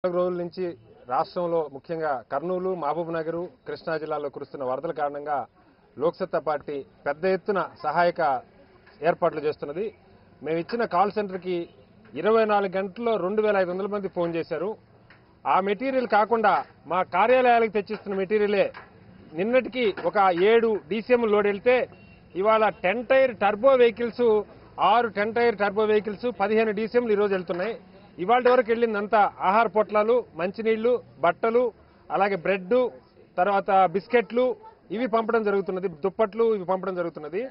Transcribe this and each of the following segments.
నాలుగు రోజుల నుంచి రాష్ట్రంలో ముఖ్యంగా కర్నూలు మహబూబ్ నగర్ కృష్ణా జిల్లాలో కురుస్తున్న వరదల కారణంగా లోక్సత్తా పార్టీ పెద్ద ఎత్తున సహాయక ఏర్పాట్లు చేస్తున్నది మేము ఇచ్చిన కాల్ సెంటర్కి ఇరవై నాలుగు గంటల్లో రెండు వేల ఐదు వందల మంది ఫోన్ చేశారు ఆ మెటీరియల్ కాకుండా మా కార్యాలయాలకు తెచ్చిస్తున్న మెటీరియలే నిన్నటికి ఒక ఏడు డీసీఎం లోడ్ వెళ్తే ఇవాళ టెన్ టైర్ టర్బో వెహికల్స్ ఆరు టెన్ టైర్ టర్బో వెహికల్స్ పదిహేను డీసీఎంలు ఈరోజు వెళ్తున్నాయి ఇవాళ వరకు వెళ్ళిందంతా ఆహార పొట్లాలు మంచినీళ్లు బట్టలు అలాగే బ్రెడ్ తర్వాత బిస్కెట్లు ఇవి పంపడం జరుగుతున్నది దుప్పట్లు ఇవి పంపడం జరుగుతున్నది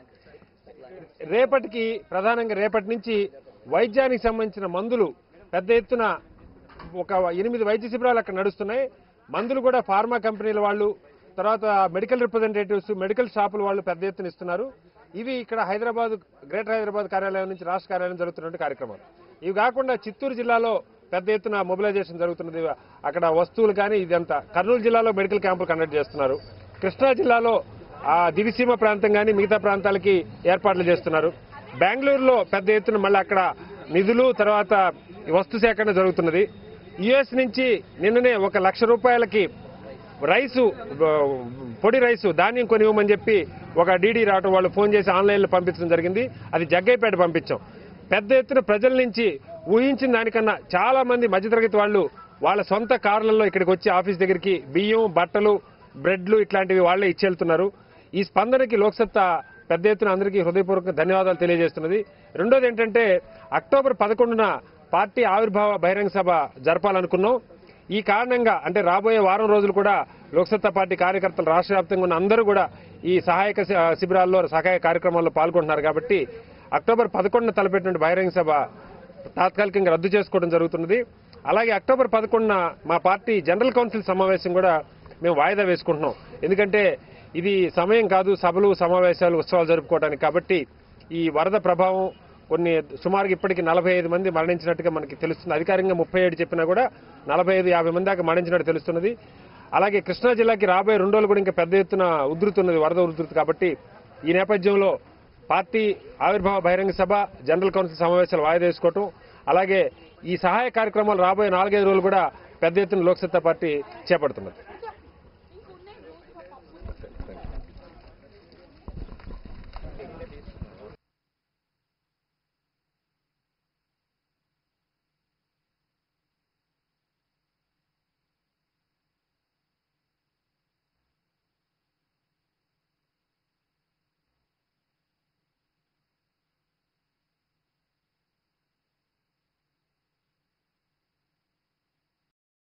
రేపటికి ప్రధానంగా రేపటి నుంచి వైద్యానికి సంబంధించిన మందులు పెద్ద ఎత్తున ఒక ఎనిమిది వైద్య శిబిరాలు అక్కడ నడుస్తున్నాయి మందులు కూడా ఫార్మా కంపెనీల వాళ్ళు తర్వాత మెడికల్ రిప్రజెంటేటివ్స్ మెడికల్ షాపుల వాళ్ళు పెద్ద ఎత్తున ఇస్తున్నారు ఇవి ఇక్కడ హైదరాబాద్ గ్రేటర్ హైదరాబాద్ కార్యాలయం నుంచి రాష్ట్ర కార్యాలయం జరుగుతున్నటువంటి కార్యక్రమాలు ఇవి కాకుండా చిత్తూరు జిల్లాలో పెద్ద ఎత్తున మొబిలైజేషన్ జరుగుతున్నది అక్కడ వస్తువులు కానీ ఇదంతా కర్నూలు జిల్లాలో మెడికల్ క్యాంపులు కండక్ట్ చేస్తున్నారు కృష్ణా జిల్లాలో ఆ దివిసీమ ప్రాంతం కానీ మిగతా ప్రాంతాలకి ఏర్పాట్లు చేస్తున్నారు బెంగళూరులో పెద్ద ఎత్తున మళ్ళీ అక్కడ నిధులు తర్వాత వస్తు సేకరణ జరుగుతున్నది యుఎస్ నుంచి నిన్ననే ఒక లక్ష రూపాయలకి రైసు ఆ, పొడి రైసు ధాన్యం కొనివ్వమని చెప్పి ఒక డీడీ రావటం వాళ్ళు ఫోన్ చేసి ఆన్లైన్లో పంపించడం జరిగింది అది జగ్గైపేట పంపించాం పెద్ద ఎత్తున ప్రజల నుంచి ఊహించిన దానికన్నా చాలా మంది మధ్యతరగతి వాళ్ళు వాళ్ళ సొంత కార్లలో ఇక్కడికి వచ్చి ఆఫీస్ దగ్గరికి బియ్యం బట్టలు బ్రెడ్లు ఇట్లాంటివి వాళ్ళే ఇచ్చేళ్తున్నారు ఈ స్పందనకి లోక్సత్తా పెద్ద ఎత్తున అందరికీ హృదయపూర్వక ధన్యవాదాలు తెలియజేస్తున్నది రెండోది ఏంటంటే అక్టోబర్ పదకొండున పార్టీ ఆవిర్భావ బహిరంగ సభ జరపాలనుకున్నాం ఈ కారణంగా అంటే రాబోయే వారం రోజులు కూడా లోక్సత్తా పార్టీ కార్యకర్తలు రాష్ట్ర వ్యాప్తంగా ఉన్న అందరూ కూడా ఈ సహాయక శి- శిబిరాల్లో సహాయ కార్యక్రమాల్లో పాల్గొంటున్నారు కాబట్టి అక్టోబర్ పదకొండున తలపెట్టిన బహిరంగ సభ తాత్కాలికంగా రద్దు చేసుకోవడం జరుగుతున్నది అలాగే అక్టోబర్ పదకొండున మా పార్టీ జనరల్ కౌన్సిల్ సమావేశం కూడా మేము వాయిదా వేసుకుంటున్నాం ఎందుకంటే ఇది సమయం కాదు సభలు సమావేశాలు ఉత్సవాలు జరుపుకోవడానికి కాబట్టి ఈ వరద ప్రభావం కొన్ని సుమారుగా ఇప్పటికి నలభై ఐదు మంది మరణించినట్టుగా మనకి తెలుస్తుంది అధికారికంగా ముప్పై ఏడు చెప్పినా కూడా నలభై ఐదు యాభై మంది దాకా మరణించినట్టు తెలుస్తున్నది అలాగే కృష్ణా జిల్లాకి రాబోయే రెండు రోజులు కూడా ఇంకా పెద్ద ఎత్తున ఉధృతున్నది వరద ఉధృతి కాబట్టి ఈ నేపథ్యంలో పార్టీ ఆవిర్భావ బహిరంగ సభ జనరల్ కౌన్సిల్ సమావేశాలు వాయిదా వేసుకోవటం అలాగే ఈ సహాయ కార్యక్రమాలు రాబోయే నాలుగైదు రోజులు కూడా పెద్ద ఎత్తున లోక్సత్తా పార్టీ చేపడుతున్నది